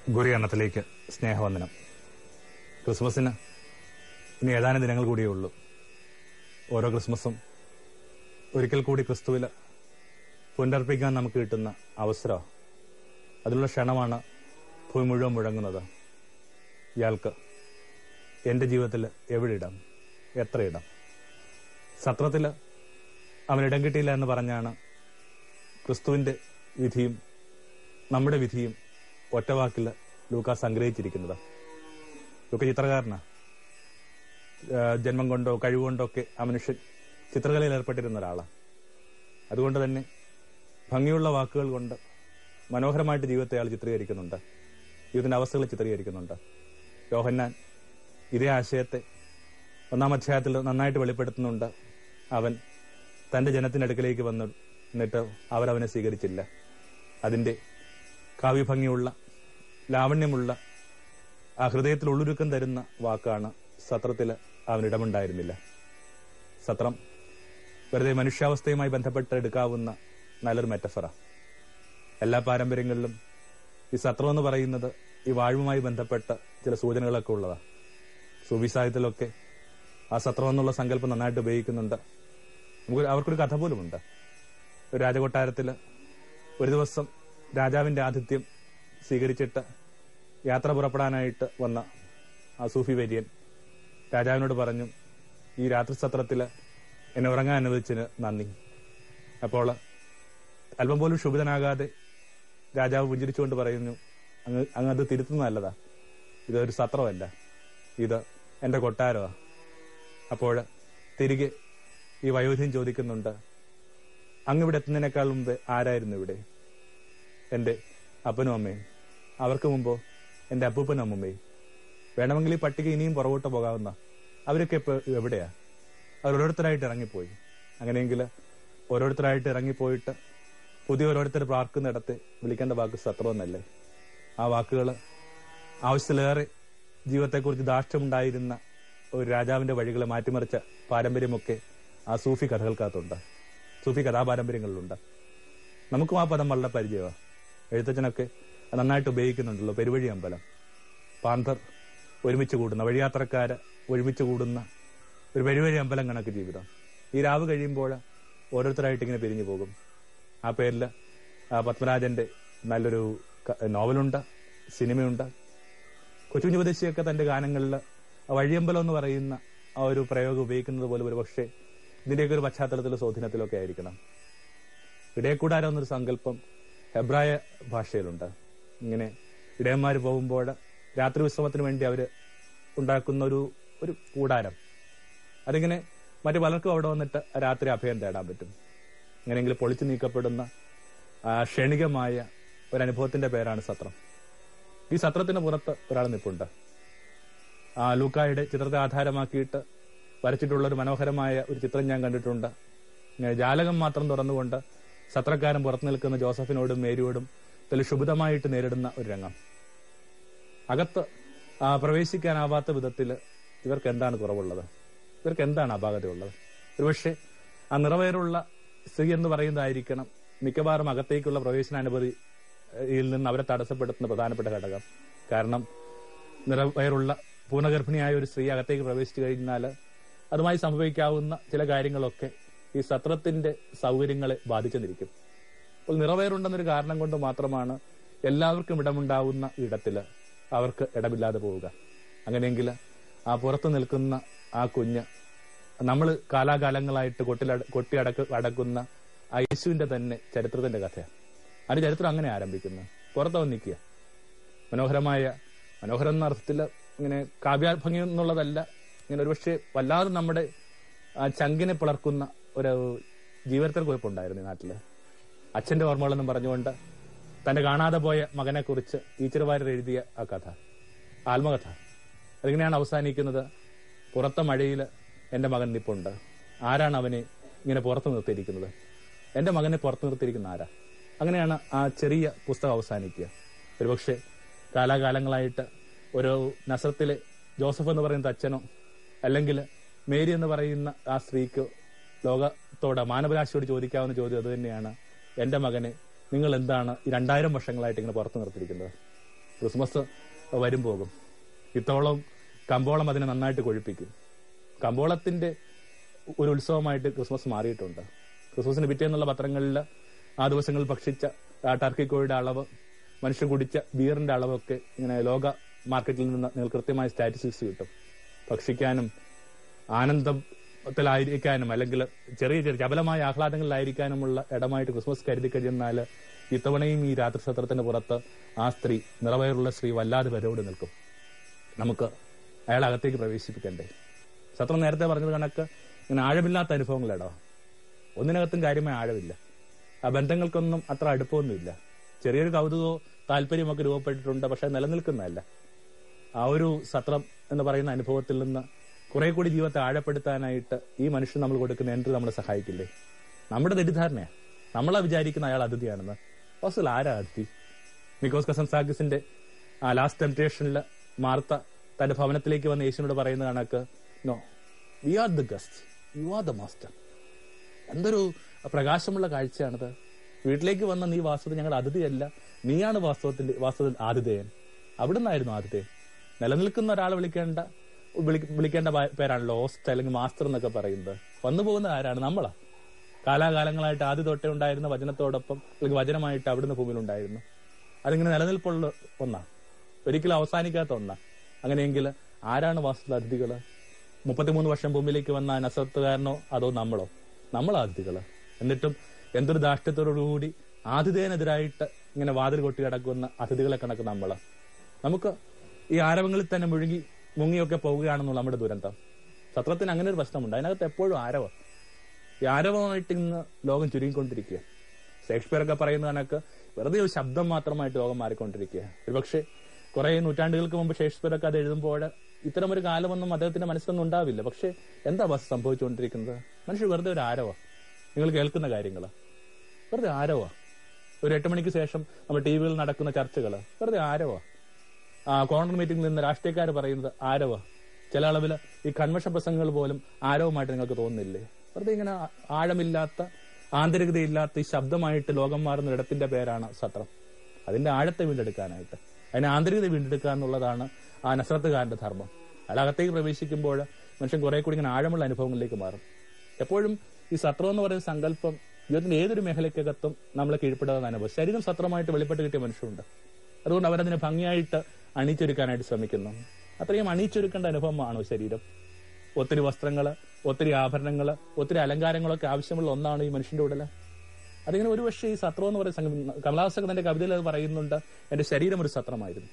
ഗുരു എണ്ണത്തിലേക്ക് സ്നേഹവന്ദനം ക്രിസ്മസിന് ഇനി ഏതാനും ദിനങ്ങൾ കൂടിയേ ഉള്ളൂ ഓരോ ക്രിസ്മസും ഒരിക്കൽ കൂടി ക്രിസ്തുവിൽ പുനരർപ്പിക്കാൻ നമുക്ക് കിട്ടുന്ന അവസരം അതിനുള്ള ക്ഷണമാണ് ഭൂമി മുഴുവൻ മുഴങ്ങുന്നത് ഇയാൾക്ക് എൻ്റെ ജീവിതത്തിൽ എവിടെ ഇടം എത്ര ഇടം സത്രത്തിൽ അവൻ ഇടം കിട്ടിയില്ല എന്ന് പറഞ്ഞാണ് ക്രിസ്തുവിന്റെ വിധിയും നമ്മുടെ വിധിയും ഒറ്റവാക്കിൽ ലൂക്ക സംഗ്രഹിച്ചിരിക്കുന്നത് ലൂക്ക ചിത്രകാരനാ ആ, ജന്മം കൊണ്ടോ കഴിവുകൊണ്ടോ ഒക്കെ ആ മനുഷ്യൻ ചിത്രകലയിൽ ഏർപ്പെട്ടിരുന്ന ഒരാളാണ് അതുകൊണ്ട് തന്നെ ഭംഗിയുള്ള വാക്കുകൾ കൊണ്ട് മനോഹരമായിട്ട് ജീവിതത്തെ അയാൾ ചിത്രീകരിക്കുന്നുണ്ട് ജീവിതത്തിന്റെ അവസ്ഥകൾ ചിത്രീകരിക്കുന്നുണ്ട് യോഹന്നാൻ ഇതേ ആശയത്തെ ഒന്നാം അധ്യായത്തിൽ നന്നായിട്ട് വെളിപ്പെടുത്തുന്നുണ്ട് അവൻ തന്റെ ജനത്തിന്റെ അടുക്കലേക്ക് വന്നു എന്നിട്ട് അവരവനെ സ്വീകരിച്ചില്ല അതിന്റെ കാവ്യഭംഗിയുള്ള ലാവണ്യമുള്ള ആ ഹൃദയത്തിൽ ഉള്ളുരുക്കം തരുന്ന വാക്കാണ് സത്രത്തിൽ അവനിടമുണ്ടായിരുന്നില്ല സത്രം വെറുതെ മനുഷ്യാവസ്ഥയുമായി ബന്ധപ്പെട്ട് എടുക്കാവുന്ന നല്ലൊരു മെറ്റഫറ എല്ലാ പാരമ്പര്യങ്ങളിലും ഈ സത്രം എന്ന് പറയുന്നത് ഈ വാഴ്വുമായി ബന്ധപ്പെട്ട ചില സൂചനകളൊക്കെ ഉള്ളതാ സൂഫി സാഹിത്യത്തിലൊക്കെ ആ സത്രം എന്നുള്ള സങ്കല്പം നന്നായിട്ട് ഉപയോഗിക്കുന്നുണ്ട് നമുക്ക് അവർക്കൊരു കഥ പോലുമുണ്ട് ഒരു രാജകൊട്ടാരത്തില് ഒരു ദിവസം രാജാവിന്റെ ആതിഥ്യം സ്വീകരിച്ചിട്ട് യാത്ര പുറപ്പെടാനായിട്ട് വന്ന ആ സൂഫി വര്യൻ രാജാവിനോട് പറഞ്ഞു ഈ രാത്രി സത്രത്തില് എന്നെ ഉറങ്ങാൻ അനുവദിച്ചതിന് നന്ദി അപ്പോൾ അല്പം പോലും ക്ഷുഭിതനാകാതെ രാജാവ് പുഞ്ചിരിച്ചുകൊണ്ട് പറയുന്നു അങ്ങ് അങ്ങ് അത് തിരുത്തുന്നത് നല്ലതാ ഇതൊരു സത്രമല്ല ഇത് എന്റെ കൊട്ടാരമാ അപ്പോൾ തിരികെ ഈ വയോധ്യം ചോദിക്കുന്നുണ്ട് അങ്ങ് ഇവിടെ എത്തുന്നതിനേക്കാൾ മുമ്പ് ആരായിരുന്നു ഇവിടെ എന്റെ അപ്പനും അമ്മയും അവർക്ക് മുമ്പോ എന്റെ അപ്പൂപ്പനും അമ്മൂമ്മയും വേണമെങ്കിൽ ഈ പട്ടിക ഇനിയും പുറകോട്ട് പോകാവുന്ന അവരൊക്കെ ഇപ്പൊ എവിടെയാ അവർ ഓരോരുത്തരായിട്ട് ഇറങ്ങിപ്പോയി അങ്ങനെയെങ്കിൽ ഓരോരുത്തരായിട്ട് ഇറങ്ങിപ്പോയിട്ട് പുതിയ ഓരോരുത്തർ പ്രാർക്കുന്നിടത്ത് വിളിക്കേണ്ട വാക്ക് സത്രമെന്നല്ലേ ആ വാക്കുകൾ ആവശ്യത്തിലേറെ ജീവിതത്തെക്കുറിച്ച് ധാർഷ്ട്യമുണ്ടായിരുന്ന ഒരു രാജാവിന്റെ വഴികളെ മാറ്റിമറിച്ച പാരമ്പര്യമൊക്കെ ആ സൂഫി കഥകൾക്കകത്തുണ്ട് സൂഫി കഥാപാരമ്പര്യങ്ങളിലുണ്ട് നമുക്കും ആ പദം വളരെ പരിചയമാണ് എഴുത്തച്ഛനൊക്കെ അത് നന്നായിട്ട് ഉപയോഗിക്കുന്നുണ്ടല്ലോ പെരുവഴി അമ്പലം പാന്തർ ഒരുമിച്ച് കൂടുന്ന വഴിയാത്രക്കാര് ഒരുമിച്ച് കൂടുന്ന ഒരു പെരുവഴി അമ്പലം കണക്ക് ജീവിതം ഈ രാവ് കഴിയുമ്പോൾ ഓരോരുത്തരായിട്ട് ഇങ്ങനെ പിരിഞ്ഞു പോകും ആ പേരിൽ പത്മരാജന്റെ നല്ലൊരു ക- നോവലുണ്ട് സിനിമയുണ്ട് കൊച്ചുകുഞ്ഞു ഉപദേശിയൊക്കെ തന്റെ ഗാനങ്ങളിൽ ആ വഴിയമ്പലം എന്ന് പറയുന്ന ആ ഒരു പ്രയോഗം ഉപയോഗിക്കുന്നത് പോലെ ഒരു പക്ഷേ ഇതിന്റെയൊക്കെ ഒരു പശ്ചാത്തലത്തിലോ സ്വാധീനത്തിലൊക്കെ ആയിരിക്കണം ഇടയക്കൂടാരം എന്നൊരു സങ്കല്പം ഹെബ്രായ ഭാഷയിലുണ്ട് ഇങ്ങനെ ഇടയന്മാർ പോകുമ്പോൾ രാത്രി വിശ്രമത്തിന് വേണ്ടി അവര് ഉണ്ടാക്കുന്ന ഒരു ഒരു കൂടാരം അതിങ്ങനെ മറ്റു പലർക്കും അവിടെ വന്നിട്ട് രാത്രി അഭയം തേടാൻ പറ്റും അങ്ങനെയെങ്കിലും പൊളിച്ചു നീക്കപ്പെടുന്ന ആ, ക്ഷണികമായ ഒരു അനുഭവത്തിന്റെ പേരാണ് സത്രം ഈ സത്രത്തിന് പുറത്ത് ഒരാൾ നിപ്പുണ്ട് ആ ലൂക്കായുടെ ചിത്രത്തെ ആധാരമാക്കിയിട്ട് വരച്ചിട്ടുള്ള ഒരു മനോഹരമായ ഒരു ചിത്രം ഞാൻ കണ്ടിട്ടുണ്ട് ഇങ്ങനെ ജാലകം മാത്രം തുറന്നുകൊണ്ട് സത്രക്കാരൻ പുറത്തു നിൽക്കുന്ന ജോസഫിനോടും മേരിയോടും ഇതിൽ ശുഭിതമായിട്ട് നേരിടുന്ന ഒരു രംഗം അകത്ത് ആ, പ്രവേശിക്കാനാവാത്ത വിധത്തിൽ ഇവർക്ക് എന്താണ് കുറവുള്ളത് ഇവർക്ക് എന്താണ് അപാകതയുള്ളത് ഒരുപക്ഷെ ആ നിറവേറുള്ള സ്ത്രീ എന്ന് പറയുന്നതായിരിക്കണം മിക്കവാറും അകത്തേക്കുള്ള പ്രവേശനാനുമതിയിൽ നിന്ന് അവരെ തടസ്സപ്പെടുത്തുന്ന പ്രധാനപ്പെട്ട ഘടകം കാരണം നിറവയറുള്ള പൂർണ്ണഗർഭിണിയായ ഒരു സ്ത്രീ അകത്തേക്ക് പ്രവേശിച്ചു കഴിഞ്ഞാൽ അതുമായി സംഭവിക്കാവുന്ന ചില കാര്യങ്ങളൊക്കെ ഈ സത്രത്തിന്റെ സൗകര്യങ്ങളെ ബാധിച്ചെന്നിരിക്കും അപ്പോൾ നിറവേറുണ്ടെന്നൊരു കാരണം കൊണ്ട് മാത്രമാണ് എല്ലാവർക്കും ഇടമുണ്ടാവുന്ന ഇടത്തില് അവർക്ക് ഇടമില്ലാതെ പോവുക അങ്ങനെയെങ്കിൽ ആ പുറത്തു നിൽക്കുന്ന ആ കുഞ്ഞ് നമ്മൾ കാലാകാലങ്ങളായിട്ട് കൊട്ടില കൊട്ടി അടക്ക് അടക്കുന്ന ആ യേശുവിന്റെ തന്നെ ചരിത്രത്തിന്റെ കഥയാണ് അതിന്റെ ചരിത്രം അങ്ങനെ ആരംഭിക്കുന്നത് പുറത്ത് വന്ന് നിൽക്കുക മനോഹരമായ മനോഹരം എന്ന അർത്ഥത്തിൽ ഇങ്ങനെ കാവ്യാഭംഗി എന്നുള്ളതല്ല ഇങ്ങനെ ഒരുപക്ഷെ വല്ലാതെ നമ്മുടെ ആ ചങ്കിനെ പിളർക്കുന്ന ഒരു ജീവിതത്തിൽ കുഴപ്പമുണ്ടായിരുന്നു ഈ നാട്ടില് അച്ഛന്റെ ഓർമ്മകളെന്നും പറഞ്ഞുകൊണ്ട് തന്റെ കാണാതെ പോയ മകനെ കുറിച്ച് ഈച്ചറുവാരർ എഴുതിയ ആ കഥ ആത്മകഥ അതിങ്ങനെയാണ് അവസാനിക്കുന്നത് പുറത്തെ മഴയിൽ എന്റെ മകൻ നിപ്പുണ്ട് ആരാണ് അവനെ ഇങ്ങനെ പുറത്തു നിർത്തിയിരിക്കുന്നത് എന്റെ മകനെ പുറത്തു നിർത്തിയിരിക്കുന്ന ആരാ അങ്ങനെയാണ് ആ ചെറിയ പുസ്തകം അവസാനിക്കുക ഒരുപക്ഷെ കാലാകാലങ്ങളായിട്ട് ഒരു നസറത്തിലെ ജോസഫ് എന്ന് പറയുന്ന അച്ഛനോ അല്ലെങ്കിൽ മേരി എന്ന് പറയുന്ന ആ സ്ത്രീക്കോ ലോകത്തോട് മാനവരാശിയോട് ചോദിക്കാവുന്ന ചോദ്യം അത് തന്നെയാണ് എന്റെ മകനെ നിങ്ങൾ എന്താണ് ഈ രണ്ടായിരം വർഷങ്ങളായിട്ട് ഇങ്ങനെ പുറത്തു നിർത്തിയിരിക്കുന്നത് ക്രിസ്മസ് വരും പോകും ഇത്തോളം കമ്പോളം അതിനെ നന്നായിട്ട് കൊഴിപ്പിക്കും കമ്പോളത്തിന്റെ ഒരു ഉത്സവമായിട്ട് ക്രിസ്മസ് മാറിയിട്ടുണ്ട് ക്രിസ്മസിന് പിറ്റേന്നുള്ള പത്രങ്ങളിൽ ആ ദിവസങ്ങളിൽ ഭക്ഷിച്ച ആ ടർക്കി കോഴിയുടെ അളവ് മനുഷ്യൻ കുടിച്ച ബിയറിന്റെ അളവൊക്കെ ഇങ്ങനെ ലോക മാർക്കറ്റിൽ നിന്ന് നിങ്ങൾക്ക് കൃത്യമായ സ്റ്റാറ്റിസ്റ്റിക്സ് കിട്ടും ഭക്ഷിക്കാനും ആനന്ദത്തിലായിരിക്കാനും അല്ലെങ്കിൽ ചെറിയ ചെറിയ ചപലമായ ആഹ്ലാദങ്ങളിലായിരിക്കാനുമുള്ള ഇടമായിട്ട് ക്രിസ്മസ് കരുതി കഴിയുന്നാൽ ഇത്തവണയും ഈ രാത്രി സത്രത്തിന്റെ പുറത്ത് ആ സ്ത്രീ നിറവയറുള്ള സ്ത്രീ വല്ലാതെ വരോട് നിൽക്കും നമുക്ക് അയാളെ അകത്തേക്ക് പ്രവേശിപ്പിക്കണ്ടേ സത്രം നേരത്തെ പറഞ്ഞത് കണക്ക് ഇങ്ങനെ ആഴമില്ലാത്ത അനുഭവങ്ങളിടോ ഒന്നിനകത്തും കാര്യമായ ആഴമില്ല ആ ബന്ധങ്ങൾക്കൊന്നും അത്ര അടുപ്പമൊന്നുമില്ല ചെറിയൊരു കൗതുകമോ താല്പര്യമൊക്കെ രൂപപ്പെട്ടിട്ടുണ്ട് പക്ഷെ നിലനിൽക്കുന്നതല്ല ആ ഒരു സത്രം എന്ന് പറയുന്ന അനുഭവത്തിൽ നിന്ന് കുറെ കൂടി ജീവിതത്തെ ആഴപ്പെടുത്താനായിട്ട് ഈ മനുഷ്യൻ നമ്മൾ കൊടുക്കുന്ന എൻട്രി നമ്മളെ സഹായിക്കില്ലേ നമ്മുടെ തെറ്റിദ്ധാരണയാ നമ്മളാ വിചാരിക്കുന്ന അയാൾ അതിഥിയാണെന്ന് വാസ്തുവിൽ ആരാ അതിഥി നിക്കോസ് കസൻസാഗിസിന്റെ ആ ലാസ്റ്റ് ടെംപ്റ്റേഷനിൽ മാർത്ത തന്റെ ഭവനത്തിലേക്ക് വന്ന യേശുവിനോട് പറയുന്ന കണക്ക് no we are the guest you are the master എന്തൊരു പ്രകാശമുള്ള കാഴ്ചയാണിത് വീട്ടിലേക്ക് വന്ന നീ വാസ്തവത്തിൽ ഞങ്ങളുടെ അതിഥിയല്ല നീയാണ് വാസ്തവത്തിൽ വാസ്തവത്തിൽ ആതിഥേയൻ അവിടുന്നായിരുന്നു ആതിഥേയൻ നിലനിൽക്കുന്ന ഒരാളെ വിളിക്കേണ്ട വിളി- വിളിക്കേണ്ട പേ- പേരാണല്ലോ ഹോസ്റ്റ് അല്ലെങ്കിൽ മാസ്റ്റർ എന്നൊക്കെ പറയുന്നത് വന്നു പോകുന്ന ആരാണ് നമ്മളാ കാലാകാലങ്ങളായിട്ട് ആദ്യ തൊട്ടേ ഉണ്ടായിരുന്ന വചനത്തോടൊപ്പം അല്ലെങ്കിൽ വചനമായിട്ട് അവിടുന്ന് ഭൂമിയിൽ ഉണ്ടായിരുന്നു അതിങ്ങനെ നിലനിൽപ്പുള്ള ഒന്നാ ഒരിക്കലും അവസാനിക്കാത്ത ഒന്നാ അങ്ങനെയെങ്കിൽ ആരാണ് വാസ്തുത അതിഥികള് മുപ്പത്തിമൂന്ന് വർഷം ഭൂമിയിലേക്ക് വന്ന നസത്തുകാരനോ അതോ നമ്മളോ നമ്മളാ അതിഥികള് എന്നിട്ടും എന്തൊരു ധാഷ്ട്യത്തോടുകൂടി ആതിഥേയനെതിരായിട്ട് ഇങ്ങനെ വാതിൽ കൊട്ടി കിടക്കുന്ന അതിഥികളെ കണക്ക് നമ്മള് നമുക്ക് ഈ ആരവങ്ങളിൽ തന്നെ മുഴുകി മുങ്ങിയൊക്കെ പോവുകയാണെന്നുള്ള നമ്മുടെ ദുരന്തം സത്രത്തിന് അങ്ങനെ ഒരു പ്രശ്നമുണ്ട് അതിനകത്ത് എപ്പോഴും ആരവം ഈ ആരവമായിട്ട് ഇന്ന് ലോകം ചുരുങ്ങിക്കൊണ്ടിരിക്കുക ഷേക്സ്പിയർ ഒക്കെ പറയുന്ന കണക്ക് വെറുതെ ഒരു ശബ്ദം മാത്രമായിട്ട് ലോകം മാറിക്കൊണ്ടിരിക്കുക ഒരുപക്ഷെ കുറെ നൂറ്റാണ്ടുകൾക്ക് മുമ്പ് ഷേക്സ്പിയർ ഒക്കെ അത് എഴുതുമ്പോൾ ഇത്തരം ഒരു കാലമൊന്നും അദ്ദേഹത്തിന്റെ മനസ്സിലൊന്നും ഉണ്ടാവില്ല പക്ഷെ എന്താ ബസ് സംഭവിച്ചുകൊണ്ടിരിക്കുന്നത് മനുഷ്യർ വെറുതെ ഒരു ആരവ നിങ്ങൾ കേൾക്കുന്ന കാര്യങ്ങൾ വെറുതെ ആരവ ഒരു എട്ട് മണിക്ക് ശേഷം നമ്മൾ ടി വിയിൽ നടക്കുന്ന ചർച്ചകൾ വെറുതെ ആരവ ആ കോർണർ മീറ്റിംഗിൽ നിന്ന് രാഷ്ട്രീയക്കാർ പറയുന്നത് ആരവ ചില അളവിൽ ഈ കൺവെൻഷൻ പ്രസംഗങ്ങൾ പോലും ആരവമായിട്ട് നിങ്ങൾക്ക് തോന്നുന്നില്ലേ വെറുതെ ഇങ്ങനെ ആ- ആഴമില്ലാത്ത ആന്തരികതയില്ലാത്ത ഈ ശബ്ദമായിട്ട് ലോകം മാറുന്ന ഇടത്തിന്റെ പേരാണ് സത്രം അതിന്റെ ആഴത്തെ വീണ്ടെടുക്കാനായിട്ട് അതിന്റെ ആന്തരികത വീണ്ടെടുക്കുക എന്നുള്ളതാണ് ആ നസ്രത്തുകാരന്റെ ധർമ്മം അയാൾ അകത്തേക്ക് പ്രവേശിക്കുമ്പോൾ മനുഷ്യൻ കുറെ കൂടി ഇങ്ങനെ ആഴമുള്ള അനുഭവങ്ങളിലേക്ക് മാറും എപ്പോഴും ഈ സത്രം എന്ന് പറയുന്ന സങ്കല്പം ജീവിതത്തിന്റെ ഏതൊരു മേഖലയ്ക്കകത്തും നമ്മളെ കീഴ്പ്പെടുന്ന അനുഭവം ശരീരം സത്രമായിട്ട് വെളിപ്പെട്ട് കിട്ടിയ മനുഷ്യരുണ്ട് അതുകൊണ്ട് അവരതിനെ ഭംഗിയായിട്ട് അണിച്ചൊരുക്കാനായിട്ട് ശ്രമിക്കുന്നു അത്രയും അണിച്ചൊരുക്കേണ്ട അനുഭവമാണോ ശരീരം ഒത്തിരി വസ്ത്രങ്ങള് ഒത്തിരി ആഭരണങ്ങള് ഒത്തിരി അലങ്കാരങ്ങളൊക്കെ ആവശ്യമുള്ള ഒന്നാണ് ഈ മനുഷ്യന്റെ ഉടല് അതിങ്ങനെ ഒരു പക്ഷേ ഈ സത്രം എന്ന് പറയുന്ന സംഗതി കമലാസകൻ തന്റെ കവിതയിൽ അത് പറയുന്നുണ്ട് എന്റെ ശരീരം ഒരു സത്രമായിരുന്നു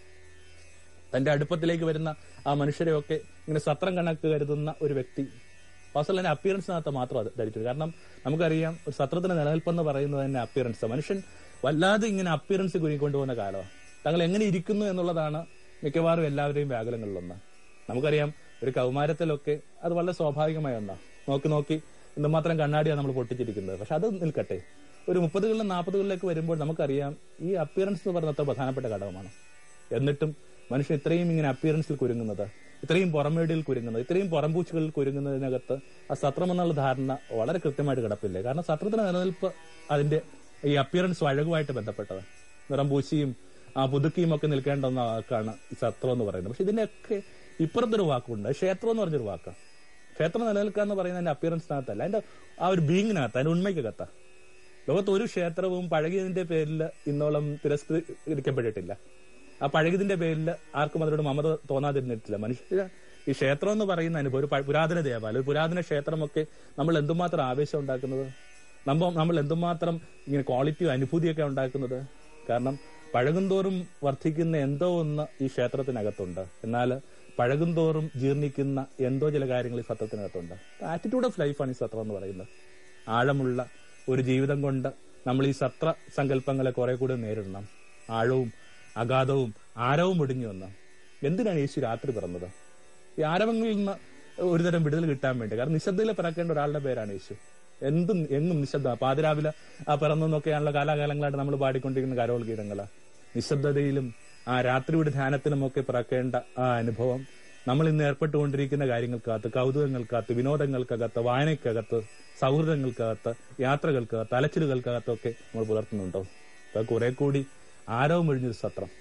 തന്റെ അടുപ്പത്തിലേക്ക് വരുന്ന ആ മനുഷ്യരെയൊക്കെ ഇങ്ങനെ സത്രം കണക്ക് കരുതുന്ന ഒരു വ്യക്തി വാസ്തവത്തിൽ തന്നെ അപ്പിയറൻസിനകത്ത് മാത്രം അത് ധരിച്ചു കാരണം നമുക്കറിയാം ഒരു സത്രത്തിന്റെ നിലനിൽപ്പെന്ന് പറയുന്നത് തന്നെ അപ്പിയറൻസ് മനുഷ്യൻ വല്ലാതെ ഇങ്ങനെ അപ്പിയറൻസ് കുരുക്കൊണ്ടുപോകുന്ന കാലമാണ് തങ്ങൾ എങ്ങനെ ഇരിക്കുന്നു എന്നുള്ളതാണ് മിക്കവാറും എല്ലാവരുടെയും വ്യാകുലങ്ങളിലൊന്ന് നമുക്കറിയാം ഒരു കൗമാരത്തിലൊക്കെ അത് വളരെ സ്വാഭാവികമായ ഒന്നാ നോക്കി നോക്കി എന്തുമാത്രം കണ്ണാടിയാണ് നമ്മൾ പൊട്ടിച്ചിരിക്കുന്നത് പക്ഷെ അത് നിൽക്കട്ടെ ഒരു മുപ്പതുകളിലും നാൽപ്പതുകളിലേക്ക് വരുമ്പോൾ നമുക്കറിയാം ഈ അപ്പിയറൻസ് എന്ന് പറയുന്നത് അത്ര പ്രധാനപ്പെട്ട ഘടകമാണ് എന്നിട്ടും മനുഷ്യൻ ഇത്രയും ഇങ്ങനെ അപ്പിയറൻസിൽ കുരുങ്ങുന്നത് ഇത്രയും പുറമേടിയിൽ കുരുങ്ങുന്നത് ഇത്രയും പുറംപൂച്ചുകളിൽ കുരുങ്ങുന്നതിനകത്ത് ആ സത്രം എന്നുള്ള ധാരണ വളരെ കൃത്യമായിട്ട് കിടപ്പില്ലേ കാരണം സത്രത്തിന്റെ നിലനിൽപ്പ് അതിന്റെ ഈ അപ്പിയറൻസ് അഴകുമായിട്ട് ബന്ധപ്പെട്ടത് നിറം പൂശിയും ആ പുതുക്കിയും ഒക്കെ നിൽക്കേണ്ട ഒന്ന വാക്കാണ് ഈ സത്രം എന്ന് പറയുന്നത് പക്ഷെ ഇതിന്റെയൊക്കെ ഇപ്പുറത്തൊരു വാക്കുണ്ട് അത് ക്ഷേത്രം എന്ന് പറഞ്ഞൊരു വാക്കാണ് ക്ഷേത്രം നിലനിൽക്കുക എന്ന് പറയുന്നത് അതിന്റെ അപ്പിയറൻസിനകത്തല്ല അതിന്റെ ആ ഒരു ബീങ്ങിനകത്ത് അതിന്റെ ഉണ്മയ്ക്കകത്താ ലോകത്ത് ഒരു ക്ഷേത്രവും പഴകിയതിന്റെ പേരിൽ ഇന്നോളം തിരസ്കരിക്കപ്പെട്ടിട്ടില്ല ആ പഴകിയതിന്റെ പേരിൽ ആർക്കും അതിനോട് മമത തോന്നാതിരുന്നിട്ടില്ല മനുഷ്യ ഈ ക്ഷേത്രം എന്ന് പറയുന്ന അനുഭവം ഒരു പ- പുരാതന ദേവാലയം ഒരു പുരാതന ക്ഷേത്രമൊക്കെ നമ്മൾ എന്തുമാത്രം ആവേശം ഉണ്ടാക്കുന്നത് നമ്മൾ നമ്മൾ എന്തുമാത്രം ഇങ്ങനെ ക്വാളിറ്റി അനുഭൂതിയൊക്കെ ഉണ്ടാക്കുന്നത് കാരണം പഴകുന്തോറും വർദ്ധിക്കുന്ന എന്തോ ഒന്ന് ഈ ക്ഷേത്രത്തിനകത്തുണ്ട് എന്നാൽ പഴകുന്തോറും ജീർണിക്കുന്ന എന്തോ ചില കാര്യങ്ങൾ ഈ സത്രത്തിനകത്തുണ്ട് ആറ്റിറ്റ്യൂഡ് ഓഫ് ലൈഫാണ് ഈ സത്രം എന്ന് പറയുന്നത് ആഴമുള്ള ഒരു ജീവിതം കൊണ്ട് നമ്മൾ ഈ സത്ര സങ്കല്പങ്ങളെ കുറെ കൂടി നേരിടണം ആഴവും അഗാധവും ആരവും ഒടിഞ്ഞു വന്ന് എന്തിനാണ് യേശു രാത്രി പിറന്നത് ഈ ആരവങ്ങളിൽ നിന്ന് ഒരുതരം വിടുതൽ കിട്ടാൻ വേണ്ടി കാരണം നിശബ്ദയിൽ പിറക്കേണ്ട ഒരാളുടെ പേരാണ് യേശു എന്തും എങ്ങും നിശബ്ദ പാതിരാവിലെ ആ പിറന്നെന്നൊക്കെയാണല്ലോ കാലാകാലങ്ങളായിട്ട് നമ്മൾ പാടിക്കൊണ്ടിരിക്കുന്ന കരോൾ ഗീതങ്ങള് നിശബ്ദതയിലും ആ രാത്രിയുടെ ധ്യാനത്തിലും ഒക്കെ പിറക്കേണ്ട ആ അനുഭവം നമ്മൾ ഇന്ന് ഏർപ്പെട്ടുകൊണ്ടിരിക്കുന്ന കാര്യങ്ങൾക്കകത്ത് കൗതുകങ്ങൾക്കകത്ത് വിനോദങ്ങൾക്കകത്ത് വായനയ്ക്കകത്ത് സൗഹൃദങ്ങൾക്കകത്ത് യാത്രകൾക്കകത്ത് അലച്ചിലുകൾക്കകത്തൊക്കെ നമ്മൾ പുലർത്തുന്നുണ്ടോ അപ്പൊ കുറെ കൂടി ആരവം ഒഴിഞ്ഞൊരു സത്രം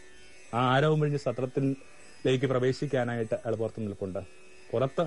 ആ ആരവും കഴിഞ്ഞ് സത്രത്തിലേക്ക് പ്രവേശിക്കാനായിട്ട് അയാൾ പുറത്ത് നിൽപ്പുണ്ട് പുറത്ത്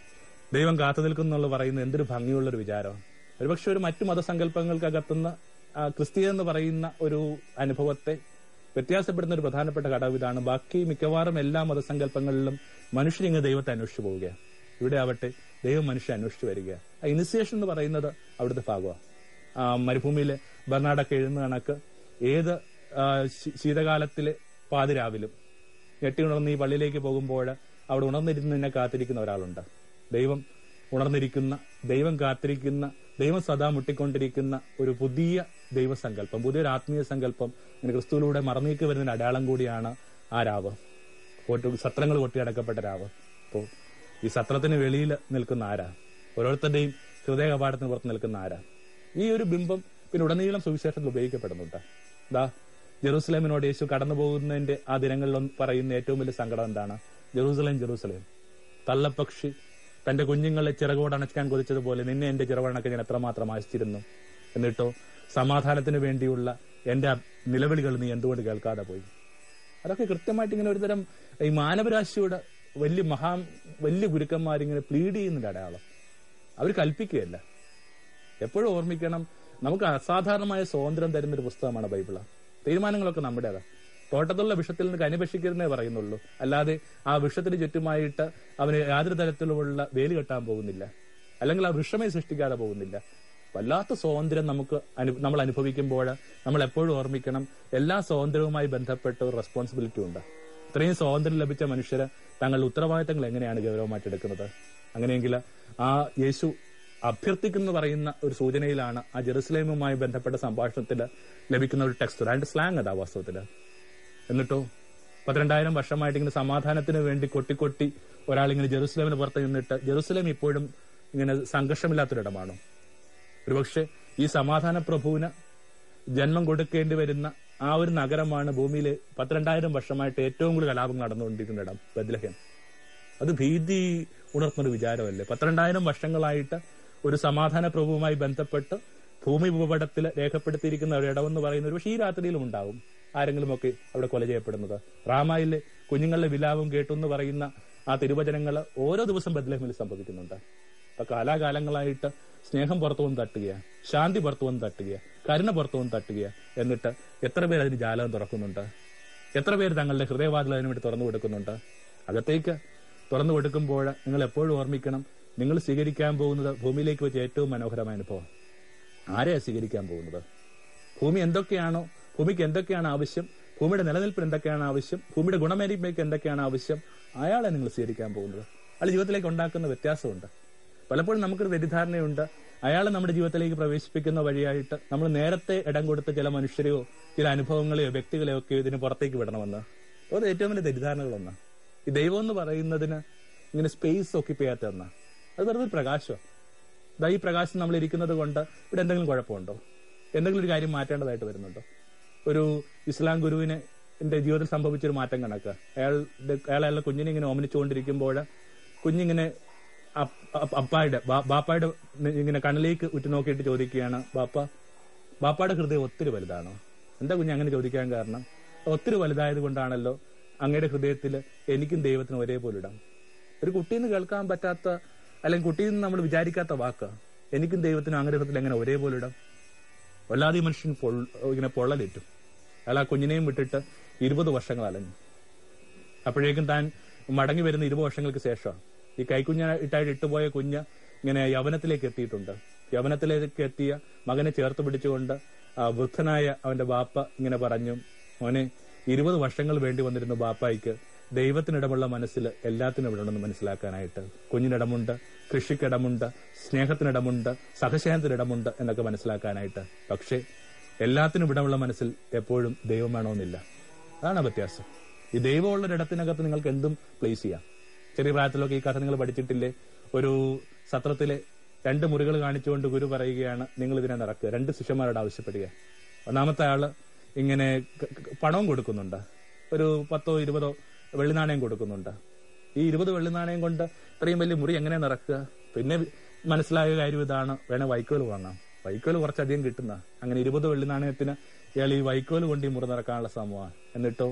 ദൈവം കാത്തു നിൽക്കുന്നുള്ള പറയുന്ന എന്തൊരു ഭംഗിയുള്ളൊരു വിചാരം ഒരുപക്ഷെ ഒരു മറ്റു മതസങ്കല്പങ്ങൾക്കകത്തുന്ന ആ ക്രിസ്തീയ എന്ന് പറയുന്ന ഒരു അനുഭവത്തെ വ്യത്യാസപ്പെടുന്ന ഒരു പ്രധാനപ്പെട്ട ഘടകം ഇതാണ് ബാക്കി മിക്കവാറും എല്ലാ മതസങ്കല്പങ്ങളിലും മനുഷ്യൻ ഇങ്ങ് ദൈവത്തെ അന്വേഷിച്ചു പോവുക ഇവിടെ ആവട്ടെ ദൈവം മനുഷ്യൻ അന്വേഷിച്ചു വരിക ആ ഇനിസിയേഷൻ എന്ന് പറയുന്നത് അവിടുത്തെ ഭാഗമാണ് ആ മരുഭൂമിയിലെ ബർണാടൊക്കെ എഴുതുന്ന കണക്ക് ഏത് ആ, ശീ- ശീതകാലത്തിലെ പാതിരാവിലും ഞെട്ടി ഉണർന്ന് ഈ പള്ളിയിലേക്ക് പോകുമ്പോൾ അവിടെ ഉണർന്നിരുന്ന് നിന്നെ കാത്തിരിക്കുന്ന ഒരാളുണ്ട് ദൈവം ഉണർന്നിരിക്കുന്ന ദൈവം കാത്തിരിക്കുന്ന ദൈവം സദാ മുട്ടിക്കൊണ്ടിരിക്കുന്ന ഒരു പുതിയ ദൈവസങ്കല്പം പുതിയൊരു ആത്മീയ സങ്കല്പം ഇങ്ങനെ ക്രിസ്തുവിലൂടെ മറന്നേക്ക് വരുന്ന അടയാളം കൂടിയാണ് ആ രാവ് കൊട്ടി- സത്രങ്ങൾ കൊട്ടിയടക്കപ്പെട്ട രാവ് അപ്പോൾ ഈ സത്രത്തിന് വെളിയിൽ നിൽക്കുന്ന ആരാ ഓരോരുത്തരുടെയും ഹൃദയ കപാടത്തിന് പുറത്ത് നിൽക്കുന്ന ആരാ ഈ ഒരു ബിംബം പിന്നെ ഉടനീളം സുവിശേഷത്തിൽ ഉപയോഗിക്കപ്പെടുന്നുണ്ട് ദാ ജെറൂസലേമിനോട് യേശു കടന്നു പോകുന്നതിന്റെ ആ ദിനങ്ങളിൽ പറയുന്ന ഏറ്റവും വലിയ സങ്കടം എന്താണ് ജെറൂസലേം ജെറൂസലേം തള്ളപ്പക്ഷി തന്റെ കുഞ്ഞുങ്ങളെ ചിറകോട് അണയ്ക്കാൻ കൊതിച്ചതുപോലെ നിന്നെ എന്റെ ചിറവണക്ക് ഞാൻ എത്രമാത്രം ആശിച്ചിരുന്നു എന്നിട്ടോ സമാധാനത്തിന് വേണ്ടിയുള്ള എന്റെ ആ നിലവിളികൾ നീ എന്തുകൊണ്ട് കേൾക്കാതെ പോയി അതൊക്കെ കൃത്യമായിട്ട് ഇങ്ങനെ ഒരുതരം ഈ മാനവരാശിയുടെ വലിയ മഹാ വലിയ ഗുരുക്കന്മാരിങ്ങനെ പ്ലീഡ് ചെയ്യുന്നുണ്ട് അടയാളം അവർ കൽപ്പിക്കുകയല്ല എപ്പോഴും ഓർമ്മിക്കണം നമുക്ക് അസാധാരണമായ സ്വാതന്ത്ര്യം തരുന്ന ഒരു പുസ്തകമാണ് ബൈബിള് തീരുമാനങ്ങളൊക്കെ നമ്മുടേതാ തോട്ടത്തുള്ള വിഷത്തിൽ നിന്ന് കനിപക്ഷിക്കുന്നേ പറയുന്നുള്ളൂ അല്ലാതെ ആ വിഷത്തിന് ചുറ്റുമായിട്ട് അവന് യാതൊരു തരത്തിലുമുള്ള വേലി കെട്ടാൻ പോകുന്നില്ല അല്ലെങ്കിൽ ആ വിഷമേ സൃഷ്ടിക്കാതെ പോകുന്നില്ല വല്ലാത്ത സ്വാതന്ത്ര്യം നമുക്ക് അനു- നമ്മൾ അനുഭവിക്കുമ്പോൾ നമ്മൾ എപ്പോഴും ഓർമ്മിക്കണം എല്ലാ സ്വാതന്ത്ര്യവുമായി ബന്ധപ്പെട്ട ഒരു റെസ്പോൺസിബിലിറ്റി ഉണ്ട് ഇത്രയും സ്വാതന്ത്ര്യം ലഭിച്ച മനുഷ്യര് തങ്ങളുടെ ഉത്തരവാദിത്തങ്ങൾ എങ്ങനെയാണ് ഗൗരവമായിട്ട് എടുക്കുന്നത് അങ്ങനെയെങ്കിൽ ആ യേശു അഭ്യർത്ഥിക്കുന്നു പറയുന്ന ഒരു സൂചനയിലാണ് ആ ജെറുസലേമുമായി ബന്ധപ്പെട്ട സംഭാഷണത്തിൽ ലഭിക്കുന്ന ഒരു ടെക്സ്റ്റ് അതിന്റെ സ്ലാങ് അതാ വാസ്തവത്തില് എന്നിട്ടോ പന്ത്രണ്ടായിരം വർഷമായിട്ട് ഇങ്ങനെ സമാധാനത്തിന് വേണ്ടി കൊട്ടിക്കൊട്ടി ഒരാളിങ്ങനെ ജെറുസലേമിന് പുറത്ത് നിന്നിട്ട് ജെറുസലേം ഇപ്പോഴും ഇങ്ങനെ സംഘർഷമില്ലാത്തൊരിടമാണോ ഒരുപക്ഷെ ഈ സമാധാന പ്രഭുവിന് ജന്മം കൊടുക്കേണ്ടി വരുന്ന ആ ഒരു നഗരമാണ് ഭൂമിയിൽ പന്ത്രണ്ടായിരം വർഷമായിട്ട് ഏറ്റവും കൂടുതൽ കലാപം നടന്നുകൊണ്ടിരിക്കുന്ന ഇടം ബദ്ലഹേം അത് ഭീതി ഉണർത്തുന്നൊരു വിചാരമല്ലേ പന്ത്രണ്ടായിരം വർഷങ്ങളായിട്ട് ഒരു സമാധാന പ്രഭുവുമായി ബന്ധപ്പെട്ട് ഭൂമി ഭൂപടത്തിൽ രേഖപ്പെടുത്തിയിരിക്കുന്ന ഒരു ഇടമെന്ന് പറയുന്നത് പക്ഷേ ഈ രാത്രിയിലും ഉണ്ടാവും ആരെങ്കിലുമൊക്കെ അവിടെ കൊല ചെയ്യപ്പെടുന്നത് റാമായിലെ കുഞ്ഞുങ്ങളുടെ വിലാപം കേട്ടു എന്ന് പറയുന്ന ആ തിരുവചനങ്ങൾ ഓരോ ദിവസം ബദ്ലഹേമിൽ സംഭവിക്കുന്നുണ്ട് അപ്പൊ കാലാകാലങ്ങളായിട്ട് സ്നേഹം പുറത്തു വന്ന് തട്ടുക ശാന്തി പുറത്തു വന്ന് തട്ടുക കരുണ പുറത്തു വന്ന് തട്ടുക എന്നിട്ട് എത്ര പേർ അതിന് ജാലകം തുറക്കുന്നുണ്ട് എത്ര പേര് തങ്ങളുടെ ഹൃദയവാതിൽ അതിനു വേണ്ടി തുറന്നു കൊടുക്കുന്നുണ്ട് അകത്തേക്ക് തുറന്നു കൊടുക്കുമ്പോൾ നിങ്ങൾ എപ്പോഴും ഓർമ്മിക്കണം നിങ്ങൾ സ്വീകരിക്കാൻ പോകുന്നത് ഭൂമിയിലേക്ക് വെച്ച ഏറ്റവും മനോഹരമായ അനുഭവം ആരെയാ സ്വീകരിക്കാൻ പോകുന്നത് ഭൂമി എന്തൊക്കെയാണോ ഭൂമിക്ക് എന്തൊക്കെയാണ് ആവശ്യം ഭൂമിയുടെ നിലനിൽപ്പിന് എന്തൊക്കെയാണ് ആവശ്യം ഭൂമിയുടെ ഗുണമേന്മയ്ക്ക് എന്തൊക്കെയാണ് ആവശ്യം അയാളെ നിങ്ങൾ സ്വീകരിക്കാൻ പോകുന്നത് അയാൾ ജീവിതത്തിലേക്ക് ഉണ്ടാക്കുന്ന വ്യത്യാസമുണ്ട് പലപ്പോഴും നമുക്കൊരു തെറ്റിദ്ധാരണയുണ്ട് അയാളെ നമ്മുടെ ജീവിതത്തിലേക്ക് പ്രവേശിപ്പിക്കുന്ന വഴിയായിട്ട് നമ്മൾ നേരത്തെ ഇടം കൊടുത്ത ചില മനുഷ്യരെയോ ചില അനുഭവങ്ങളെയോ വ്യക്തികളെയോ ഒക്കെ ഇതിന് പുറത്തേക്ക് വിടണമെന്ന് അത് ഏറ്റവും വലിയ തെറ്റിദ്ധാരണകളൊന്ന് ഈ ദൈവം എന്ന് പറയുന്നതിന് ഇങ്ങനെ സ്പേസ് ഓക്യുപ്പൈ ചെയ്യാത്ത ഒന്നാ അത് വെറുതെ ഒരു പ്രകാശമാണ് ദാ ഈ പ്രകാശം നമ്മൾ ഇരിക്കുന്നത് കൊണ്ട് ഇവിടെ എന്തെങ്കിലും കുഴപ്പമുണ്ടോ എന്തെങ്കിലും ഒരു കാര്യം മാറ്റേണ്ടതായിട്ട് വരുന്നുണ്ടോ ഒരു ഇസ്ലാം ഗുരുവിന് എന്റെ ജീവിതത്തിൽ സംഭവിച്ചൊരു മാറ്റം കണക്ക് അയാളുടെ അയാൾ അയാളുടെ കുഞ്ഞിനെ ഇങ്ങനെ ഓമനിച്ചുകൊണ്ടിരിക്കുമ്പോൾ കുഞ്ഞിങ്ങനെ അപ്പ- അപ്പ- അപ്പായുടെ ബാ- ബാപ്പായുടെ ഇങ്ങനെ കണ്ണിലേക്ക് ഉറ്റുനോക്കിയിട്ട് ചോദിക്കുകയാണ് ബാപ്പ ബാപ്പായുടെ ഹൃദയം ഒത്തിരി വലുതാണോ എന്താ കുഞ്ഞ് അങ്ങനെ ചോദിക്കാൻ കാരണം ഒത്തിരി വലുതായത് കൊണ്ടാണല്ലോ അങ്ങയുടെ ഹൃദയത്തിൽ എനിക്കും ദൈവത്തിനും ഒരേപോലെ ഇടാം ഒരു കുട്ടിയിൽ നിന്ന് കേൾക്കാൻ പറ്റാത്ത അല്ലെങ്കിൽ കുട്ടിയിൽ നിന്ന് നമ്മൾ വിചാരിക്കാത്ത വാക്ക് എനിക്കും ദൈവത്തിനും അങ്ങയുടെ ഹൃദയത്തിൽ എങ്ങനെ ഒരേപോലെ ഇടാം വല്ലാതെ ഈ മനുഷ്യൻ പൊൾ- ഇങ്ങനെ പൊള്ളലേറ്റു അയാൾ ആ കുഞ്ഞിനെയും വിട്ടിട്ട് ഇരുപത് വർഷങ്ങൾ അലഞ്ഞു അപ്പോഴേക്കും താൻ മടങ്ങി വരുന്ന ഇരുപത് വർഷങ്ങൾക്ക് ശേഷം ഈ കൈക്കുഞ്ഞ ഇട്ടായിട്ട് ഇട്ടുപോയ കുഞ്ഞ് ഇങ്ങനെ യവനത്തിലേക്ക് എത്തിയിട്ടുണ്ട് യവനത്തിലേക്ക് എത്തിയ മകനെ ചേർത്ത് പിടിച്ചുകൊണ്ട് ആ വൃദ്ധനായ അവന്റെ ബാപ്പ ഇങ്ങനെ പറഞ്ഞു മോനെ ഇരുപത് വർഷങ്ങൾ വേണ്ടി വന്നിരുന്ന ബാപ്പായിക്ക് ദൈവത്തിനിടമുള്ള മനസ്സിൽ എല്ലാത്തിനും ഇടമുണ്ടെന്ന് മനസ്സിലാക്കാനായിട്ട് കുഞ്ഞിനിടമുണ്ട് കൃഷിക്കിടമുണ്ട് സ്നേഹത്തിനിടമുണ്ട് സഹശയനത്തിനിടമുണ്ട് എന്നൊക്കെ മനസ്സിലാക്കാനായിട്ട് പക്ഷേ എല്ലാത്തിനും ഇടമുള്ള മനസ്സിൽ എപ്പോഴും ദൈവം വേണമെന്നില്ല അതാണ് വ്യത്യാസം ഈ ദൈവമുള്ള ഒരിടത്തിനകത്ത് നിങ്ങൾക്ക് എന്തും പ്ലേസ് ചെയ്യാം ചെറിയ പ്രായത്തിലൊക്കെ ഈ കഥ നിങ്ങൾ പഠിച്ചിട്ടില്ലേ ഒരു സത്രത്തിലെ രണ്ട് മുറികൾ കാണിച്ചുകൊണ്ട് ഗുരു പറയുകയാണ് നിങ്ങൾ ഇതിനെ നിറക്കുക രണ്ട് ശിഷ്യന്മാരോട് ആവശ്യപ്പെടുക ഒന്നാമത്തെ ആള് ഇങ്ങനെ ക- ക- പണവും കൊടുക്കുന്നുണ്ട് ഒരു പത്തോ ഇരുപതോ വെള്ളിനാണയം കൊടുക്കുന്നുണ്ട് ഈ ഇരുപത് വെള്ളിനാണയം കൊണ്ട് ഇത്രയും വലിയ മുറി എങ്ങനെ നിറക്കുക പിന്നെ മനസ്സിലായ കാര്യം ഇതാണ് വേണേ വൈക്കോൽ വാങ്ങാം വൈക്കോൽ കുറച്ചധികം കിട്ടുന്ന അങ്ങനെ ഇരുപത് വെള്ളിനാണയത്തിന് ഇയാൾ ഈ വൈക്കോൽ കൊണ്ട് ഈ മുറി നിറക്കാനുള്ള ശ്രമമാണ് എന്നിട്ടോ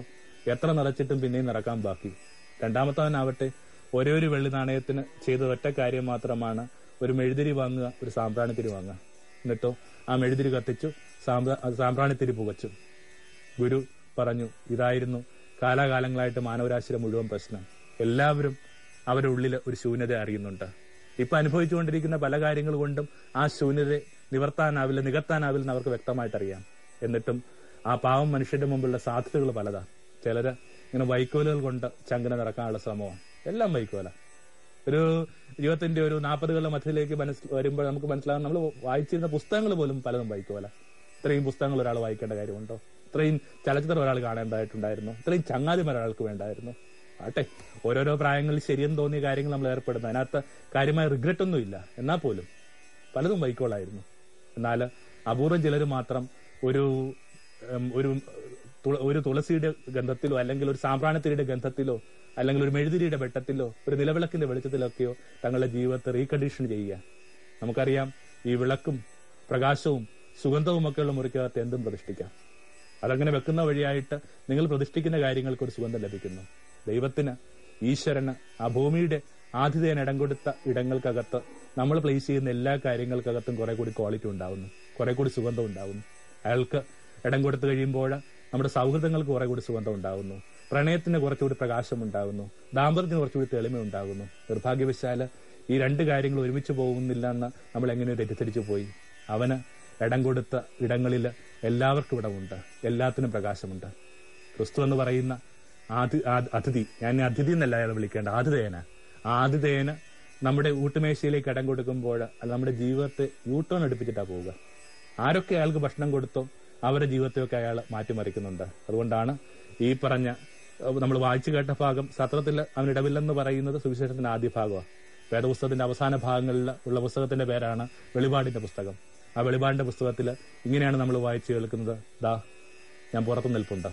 എത്ര നിറച്ചിട്ടും പിന്നെയും നിറക്കാൻ ബാക്കി രണ്ടാമത്തവനാവട്ടെ ഒരേ ഒരു വെള്ളി നാണയത്തിന് ചെയ്ത ഒറ്റ കാര്യം മാത്രമാണ് ഒരു മെഴുതിരി വാങ്ങുക ഒരു സാമ്പ്രാണിത്തിരി വാങ്ങുക എന്നിട്ടോ ആ മെഴുതിരി കത്തിച്ചു സാമ്പ്രാ- സാമ്പ്രാണിത്തിരി പുകച്ചു ഗുരു പറഞ്ഞു ഇതായിരുന്നു കാലാകാലങ്ങളായിട്ട് മാനവരാശിയുടെ മുഴുവൻ പ്രശ്നം എല്ലാവരും അവരുടെ ഉള്ളിൽ ഒരു ശൂന്യത അറിയുന്നുണ്ട് ഇപ്പൊ അനുഭവിച്ചുകൊണ്ടിരിക്കുന്ന പല കാര്യങ്ങൾ കൊണ്ടും ആ ശൂന്യതയെ നിവർത്താനാവില്ല നികത്താനാവില്ല എന്ന് അവർക്ക് വ്യക്തമായിട്ട് അറിയാം എന്നിട്ടും ആ പാവം മനുഷ്യന്റെ മുമ്പിലുള്ള സാധ്യതകൾ പലതാ ചിലര് ഇങ്ങനെ വൈക്കോലുകൾ കൊണ്ട് ചങ്കന നിറക്കാനുള്ള ശ്രമമാണ് എല്ലാം വൈക്കോല ഒരു ജീവിതത്തിന്റെ ഒരു നാൽപ്പതുകളുടെ മധ്യത്തിലേക്ക് മനസ്സിൽ വരുമ്പോൾ നമുക്ക് മനസ്സിലാകും നമ്മൾ വായിച്ചിരുന്ന പുസ്തകങ്ങൾ പോലും പലതും വായിക്കുമല്ല ഇത്രയും പുസ്തകങ്ങൾ ഒരാൾ വായിക്കേണ്ട കാര്യമുണ്ടോ ഇത്രയും ചലച്ചിത്രം ഒരാൾ കാണേണ്ടതായിട്ടുണ്ടായിരുന്നു ഇത്രയും ചങ്ങാതിമാർ ഒരാൾക്ക് വേണ്ടായിരുന്നു ആട്ടെ ഓരോരോ പ്രായങ്ങളിൽ ശരിയെന്ന് തോന്നിയ കാര്യങ്ങൾ നമ്മൾ ഏർപ്പെടുന്നു അതിനകത്ത് കാര്യമായ റിഗ്രറ്റ് ഒന്നും ഇല്ല എന്നാൽ പോലും പലതും വൈക്കോളായിരുന്നു എന്നാൽ അപൂർവം ചിലർ മാത്രം ഒരു ഉം, ഒരു തുള- ഒരു തുളസിയുടെ ഗന്ധത്തിലോ അല്ലെങ്കിൽ ഒരു സാമ്പ്രാണത്തിരിയുടെ ഗന്ധത്തിലോ അല്ലെങ്കിൽ ഒരു മെഴുതിരിയുടെ വെട്ടത്തിലോ ഒരു നിലവിളക്കിന്റെ വെളിച്ചത്തിലൊക്കെയോ തങ്ങളുടെ ജീവിതത്തെ റീകണ്ടീഷൻ ചെയ്യുക നമുക്കറിയാം ഈ വിളക്കും പ്രകാശവും സുഗന്ധവും ഒക്കെയുള്ള മുറിക്കകത്ത് എന്തും പ്രതിഷ്ഠിക്കാം അതങ്ങനെ വെക്കുന്ന വഴിയായിട്ട് നിങ്ങൾ പ്രതിഷ്ഠിക്കുന്ന കാര്യങ്ങൾക്ക് ഒരു സുഗന്ധം ലഭിക്കുന്നു ദൈവത്തിന് ഈശ്വരന് ആ ഭൂമിയുടെ ആതിഥേയൻ ഇടം കൊടുത്ത ഇടങ്ങൾക്കകത്ത് നമ്മൾ പ്ലേസ് ചെയ്യുന്ന എല്ലാ കാര്യങ്ങൾക്കകത്തും കുറെ കൂടി ക്വാളിറ്റി ഉണ്ടാവുന്നു കുറെ കൂടി സുഗന്ധം ഉണ്ടാവുന്നു അയാൾക്ക് ഇടം കൊടുത്തു കഴിയുമ്പോൾ നമ്മുടെ സൗഹൃദങ്ങൾക്ക് കുറെ കൂടി സുഗന്ധം ഉണ്ടാവുന്നു പ്രണയത്തിന് കുറച്ചുകൂടി പ്രകാശം ഉണ്ടാകുന്നു ദാമ്പത്യത്തിന് കുറച്ചുകൂടി തെളിമ ഉണ്ടാകുന്നു നിർഭാഗ്യവശാല് ഈ രണ്ട് കാര്യങ്ങൾ ഒരുമിച്ച് പോകുന്നില്ല എന്ന് നമ്മൾ എങ്ങനെയോ തെറ്റിദ്ധരിച്ചു പോയി അവന് ഇടം കൊടുത്ത ഇടങ്ങളിൽ എല്ലാവർക്കും ഇടമുണ്ട് എല്ലാത്തിനും പ്രകാശമുണ്ട് ക്രിസ്തു എന്ന് പറയുന്ന ആതി ആ- അതിഥി ഞാൻ അതിഥി എന്നല്ല അയാളെ വിളിക്കേണ്ട ആതിഥേയന ആ ആതിഥേയന് നമ്മുടെ ഊട്ടുമേശയിലേക്ക് ഇടം കൊടുക്കുമ്പോൾ അത് നമ്മുടെ ജീവിതത്തെ യൂട്ടേൺ എടുപ്പിച്ചിട്ടാ പോവുക ആരൊക്കെ അയാൾക്ക് ഭക്ഷണം കൊടുത്തോ അവരുടെ ജീവിതത്തെയൊക്കെ അയാൾ മാറ്റിമറിക്കുന്നുണ്ട് അതുകൊണ്ടാണ് ഈ പറഞ്ഞ നമ്മൾ വായിച്ചു കേട്ട ഭാഗം സത്രത്തിൽ അവൻ ഇടവില്ലെന്ന് പറയുന്നത് സുവിശേഷത്തിന്റെ ആദ്യ ഭാഗമാണ് വേദപുസ്തകത്തിന്റെ അവസാന ഭാഗങ്ങളിൽ ഉള്ള പുസ്തകത്തിന്റെ പേരാണ് വെളിപാടിന്റെ പുസ്തകം ആ വെളിപാടിന്റെ പുസ്തകത്തിൽ ഇങ്ങനെയാണ് നമ്മൾ വായിച്ചു കേൾക്കുന്നത് ദാ ഞാൻ പുറത്തു നിൽപ്പുണ്ട്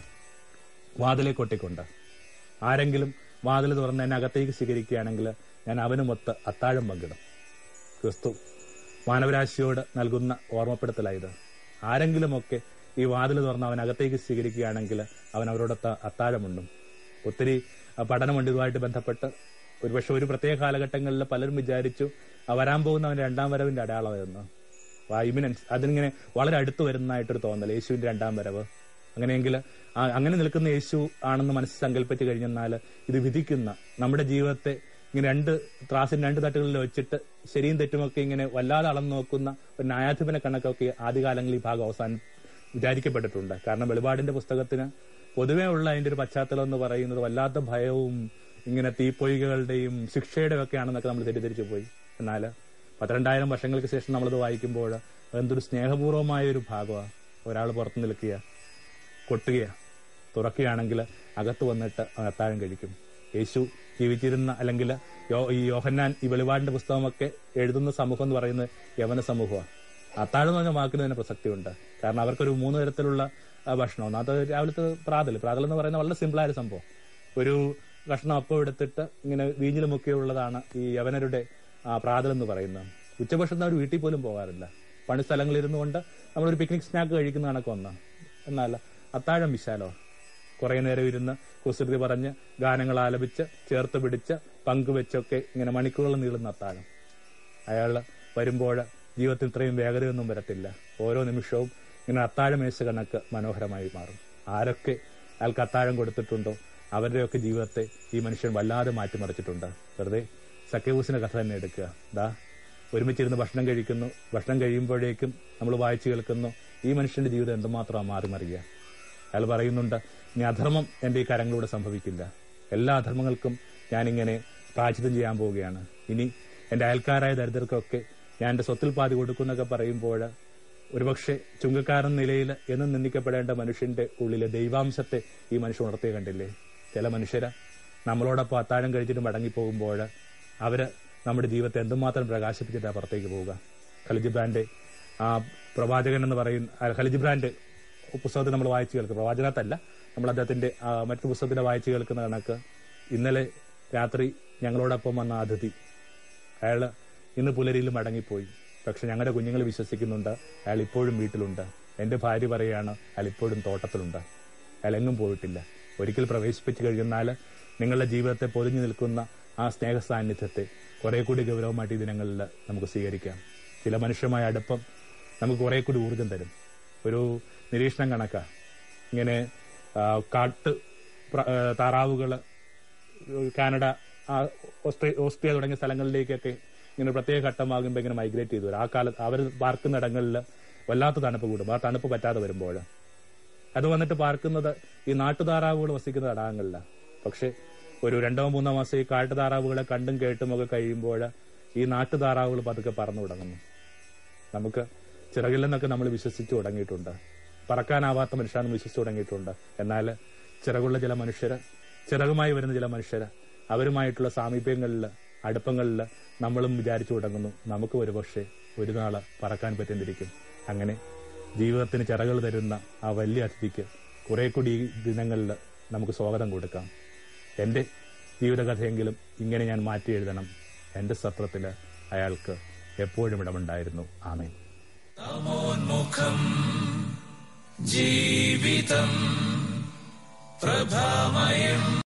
വാതിലെ കൊട്ടിക്കൊണ്ട് ആരെങ്കിലും വാതിൽ തുറന്ന് എന്നെ അകത്തേക്ക് സ്വീകരിക്കുകയാണെങ്കിൽ ഞാൻ അവനുമൊത്ത് അത്താഴം പങ്കിടും ക്രിസ്തു മാനവരാശിയോട് നൽകുന്ന ഓർമ്മപ്പെടുത്തലായത് ആരെങ്കിലുമൊക്കെ ഈ വാതിൽ തുറന്ന് അവൻ അകത്തേക്ക് സ്വീകരിക്കുകയാണെങ്കിൽ അവൻ അവരോടൊത്ത് അത്താഴമുണ്ടും ഒത്തിരി ആ, പഠനമുണ്ട് ഇതുമായിട്ട് ബന്ധപ്പെട്ട് ഒരുപക്ഷെ ഒരു പ്രത്യേക കാലഘട്ടങ്ങളിൽ പലരും വിചാരിച്ചു ആ വരാൻ പോകുന്ന അവന്റെ രണ്ടാം വരവിന്റെ അടയാളമായിരുന്നു ഇമിനൻസ് അതിനിങ്ങനെ വളരെ അടുത്ത് വരുന്നതായിട്ടൊരു തോന്നൽ യേശുവിന്റെ രണ്ടാം വരവ് അങ്ങനെയെങ്കിൽ ആ- അങ്ങനെ നിൽക്കുന്ന യേശു ആണെന്ന് മനസ്സിൽ സങ്കല്പിച്ച് കഴിഞ്ഞെന്നാൽ ഇത് വിധിക്കുന്ന നമ്മുടെ ജീവിതത്തെ ഇങ്ങനെ രണ്ട് ത്രാസിന് രണ്ട് തട്ടുകളിൽ വെച്ചിട്ട് ശരിയും തെറ്റുമൊക്കെ ഇങ്ങനെ വല്ലാതെ അളന്നു നോക്കുന്ന ഒരു ന്യായാധിപന കണക്കൊക്കെ ആദ്യകാലങ്ങളിൽ ഈ ഭാഗം അവസാനം വിചാരിക്കപ്പെട്ടിട്ടുണ്ട് കാരണം വെളിപാടിന്റെ പുസ്തകത്തിന് പൊതുവേ ഉള്ള അതിന്റെ ഒരു പശ്ചാത്തലം എന്ന് പറയുന്നത് വല്ലാത്ത ഭയവും ഇങ്ങനെ തീപ്പൊയ്കകളുടെയും ശിക്ഷയുടെ ഒക്കെ ആണെന്നൊക്കെ നമ്മൾ തെറ്റിദ്ധരിച്ചു പോയി എന്നാൽ പന്ത്രണ്ടായിരം വർഷങ്ങൾക്ക് ശേഷം നമ്മളത് വായിക്കുമ്പോൾ എന്തൊരു സ്നേഹപൂർവമായ ഒരു ഭാഗമാണ് ഒരാൾ പുറത്തു നിൽക്കുക കൊട്ടുക തുറക്കുകയാണെങ്കിൽ അകത്ത് വന്നിട്ട് അവൻ അത്താഴം കഴിക്കും യേശു ജീവിച്ചിരുന്ന അല്ലെങ്കിൽ യോ- ഈ യോഹന്നാൻ ഈ വെളിപാടിന്റെ പുസ്തകമൊക്കെ എഴുതുന്ന സമൂഹം എന്ന് പറയുന്നത് യവന സമൂഹമാണ് അത്താഴം എന്ന് പറഞ്ഞ വാക്കിന് തന്നെ പ്രസക്തിയുണ്ട് കാരണം അവർക്കൊരു മൂന്ന് തരത്തിലുള്ള ആ, ഭക്ഷണം ഒന്നാമത്തെ രാവിലത്തെ പ്രാതൽ പ്രാതൽ എന്ന് പറയുന്നത് വളരെ സിമ്പിളായ ഒരു സംഭവം ഒരു കഷ്ണം അപ്പം എടുത്തിട്ട് ഇങ്ങനെ വീഞ്ഞിൽ മുക്കിയുള്ളതാണ് ഈ യവനരുടെ ആ, പ്രാതൽ എന്ന് പറയുന്നത് ഉച്ചഭക്ഷണം അവർ വീട്ടിൽ പോലും പോകാറില്ല പണി സ്ഥലങ്ങളിൽ ഇരുന്നു കൊണ്ട് നമ്മളൊരു പിക്നിക് സ്നാക്ക് കഴിക്കുന്ന കണക്ക് ഒന്നാണ് എന്നാൽ അത്താഴം വിശാലോ കുറെ നേരം ഇരുന്ന് കുസൃതി പറഞ്ഞ് ഗാനങ്ങൾ ആലപിച്ച് ചേർത്ത് പിടിച്ച് പങ്കുവെച്ചൊക്കെ ഇങ്ങനെ മണിക്കൂറുകൾ നീളുന്ന അത്താഴം അയാൾ വരുമ്പോൾ ജീവിതത്തിൽ ഇത്രയും വേഗതയൊന്നും വരത്തില്ല ഓരോ നിമിഷവും ഇങ്ങനെ അത്താഴം മേശ കണക്ക് മനോഹരമായി മാറും ആരൊക്കെ അയാൾക്ക് അത്താഴം കൊടുത്തിട്ടുണ്ടോ അവരുടെയൊക്കെ ജീവിതത്തെ ഈ മനുഷ്യൻ വല്ലാതെ മാറ്റിമറിച്ചിട്ടുണ്ട് വെറുതെ സക്കേവൂസിന്റെ കഥ തന്നെ എടുക്കുക ദാ ഒരുമിച്ചിരുന്ന് ഭക്ഷണം കഴിക്കുന്നു ഭക്ഷണം കഴിയുമ്പോഴേക്കും നമ്മൾ വായിച്ചു കേൾക്കുന്നു ഈ മനുഷ്യന്റെ ജീവിതം എന്തുമാത്രമാണ് മാറി മറിയുക അയാൾ പറയുന്നുണ്ട് ഇനി അധർമ്മം എന്റെ ഈ കരങ്ങളിലൂടെ സംഭവിക്കില്ല എല്ലാ അധർമ്മങ്ങൾക്കും ഞാനിങ്ങനെ പ്രാചിത്യം ചെയ്യാൻ പോവുകയാണ് ഇനി എന്റെ അയൽക്കാരായ ദരിദ്രർക്കൊക്കെ ഞാൻ എന്റെ സ്വത്തിൽ പാതി കൊടുക്കുന്നൊക്കെ പറയുമ്പോൾ ഒരുപക്ഷെ ചുങ്കക്കാരൻ നിലയിൽ എന്നും നിന്ദിക്കപ്പെടേണ്ട മനുഷ്യന്റെ ഉള്ളിലെ ദൈവാംശത്തെ ഈ മനുഷ്യൻ ഉണർത്തിയ കണ്ടില്ലേ ചില മനുഷ്യര് നമ്മളോടൊപ്പം അത്താഴം കഴിച്ചിട്ട് മടങ്ങിപ്പോകുമ്പോൾ അവര് നമ്മുടെ ജീവിതത്തെ എന്തുമാത്രം പ്രകാശിപ്പിച്ചിട്ടാണ് പുറത്തേക്ക് പോവുക ഖലിജ് ബ്രാൻഡ് ആ പ്രവാചകൻ എന്ന് പറയുന്ന ആ, ഖലിജ് ബ്രാൻഡ് പുസ്തകത്തിൽ നമ്മൾ വായിച്ചു കേൾക്കും പ്രവാചകത്തല്ല നമ്മൾ അദ്ദേഹത്തിന്റെ ആ, മറ്റു പുസ്തകത്തിന്റെ വായിച്ചു കേൾക്കുന്ന കണക്ക് ഇന്നലെ രാത്രി ഞങ്ങളോടൊപ്പം വന്ന അതിഥി അയാള് ഇന്ന് പുലരിയിൽ മടങ്ങിപ്പോയി പക്ഷെ ഞങ്ങളുടെ കുഞ്ഞുങ്ങൾ വിശ്വസിക്കുന്നുണ്ട് അയാൾ ഇപ്പോഴും വീട്ടിലുണ്ട് എന്റെ ഭാര്യ പറയാണ് അയാൾ ഇപ്പോഴും തോട്ടത്തിലുണ്ട് അയാൾ എങ്ങും പോയിട്ടില്ല ഒരിക്കൽ പ്രവേശിപ്പിച്ചു കഴിയുന്നാൽ നിങ്ങളുടെ ജീവിതത്തെ പൊതിഞ്ഞു നിൽക്കുന്ന ആ സ്നേഹ സാന്നിധ്യത്തെ കുറെ കൂടി ഗൗരവമായിട്ട് ഈ ദിനങ്ങളിൽ നമുക്ക് സ്വീകരിക്കാം ചില മനുഷ്യമായ അടുപ്പം നമുക്ക് കുറെ കൂടി ഊർജം തരും ഒരു നിരീക്ഷണം കണക്കാ ഇങ്ങനെ ആ, കാട്ട് പ്ര- ആ, താറാവുകള് കാനഡ ആ, ഓസ്ട്രേ ഓസ്ട്രിയ തുടങ്ങിയ സ്ഥലങ്ങളിലേക്കൊക്കെ ഇങ്ങനെ ഒരു പ്രത്യേക ഘട്ടമാകുമ്പോൾ ഇങ്ങനെ മൈഗ്രേറ്റ് ചെയ്തു വരും ആ കാലത്ത് അവർ പാർക്കുന്ന ഇടങ്ങളിൽ വല്ലാത്ത തണുപ്പ് കൂടും ആ തണുപ്പ് പറ്റാതെ വരുമ്പോൾ അത് വന്നിട്ട് പാർക്കുന്നത് ഈ നാട്ടുതാറാവുകൾ വസിക്കുന്ന തടാകങ്ങളിലാണ് പക്ഷെ ഒരു രണ്ടോ മൂന്നോ മാസം ഈ കാട്ടുതാറാവുകളെ കണ്ടും കേട്ടും ഒക്കെ കഴിയുമ്പോൾ ഈ നാട്ടുതാറാവുകൾ പതുക്കെ പറന്നു തുടങ്ങുന്നു നമുക്ക് ചിറകില്ലെന്നൊക്കെ നമ്മൾ വിശ്വസിച്ചു തുടങ്ങിയിട്ടുണ്ട് പറക്കാനാവാത്ത മനുഷ്യരാണെന്ന് വിശ്വസിച്ചു തുടങ്ങിയിട്ടുണ്ട് എന്നാൽ ചിറകുള്ള ചില മനുഷ്യര് ചിറകുമായി വരുന്ന ചില മനുഷ്യര് അവരുമായിട്ടുള്ള സാമീപ്യങ്ങളിൽ അടുപ്പങ്ങളിൽ നമ്മളും വിചാരിച്ചു തുടങ്ങുന്നു നമുക്ക് ഒരുപക്ഷെ ഒരു നാള് പറക്കാൻ പറ്റുന്നിരിക്കും അങ്ങനെ ജീവിതത്തിന് ചിറകൾ തരുന്ന ആ വലിയ അതിഥിക്ക് കുറെ കൂടി ഈ ദിനങ്ങളിൽ നമുക്ക് സ്വാഗതം കൊടുക്കാം എന്റെ ജീവിതകഥയെങ്കിലും ഇങ്ങനെ ഞാൻ മാറ്റി എഴുതണം എന്റെ സത്രത്തില് അയാൾക്ക് എപ്പോഴും ഇടമുണ്ടായിരുന്നു ആമേൻ മുഖം ജീവിതം പ്രഭാമയം